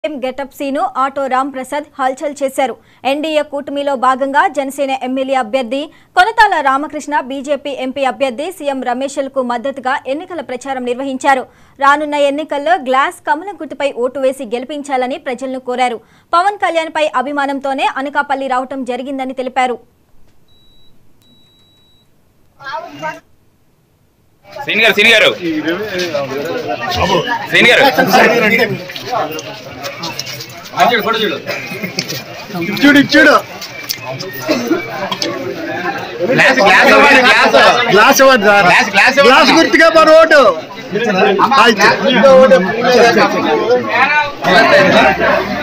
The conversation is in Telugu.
CM getup scene auto Ram Prasad హల్చల్ చేశారు ఎన్డీఏ కూటమిలో భాగంగా జనసేన ఎమ్మెల్యే అభ్యర్థి కొనతాల రామకృష్ణ బీజేపీ ఎంపీ అభ్యర్థి సీఎం రమేష్లకు మద్దతుగా ఎన్నికల ప్రచారం నిర్వహించారు రానున్న ఎన్నికల్లో గ్లాస్ కమలం గుర్తుపై ఓటు వేసి గెలిపించాలని ప్రజలను కోరారు పవన్ కళ్యాణ్ పై అభిమానంతోనే అనకాపల్లి రావటం జరిగిందని తెలిపారు సీని గారు సీని గారు సీని గారు ఇచ్చుడు ఇచ్చుడు గ్లాస్ గ్లాస్ ఇవ్వండి, గ్లాస్ గ్లాస్ ఇవ్వండి సార్ గ్లాస్ గ్లాస్ గ్లాస్ ఇవ్వండి. గుర్తుగా మన ఓటు ఆ, ఇచ్చు.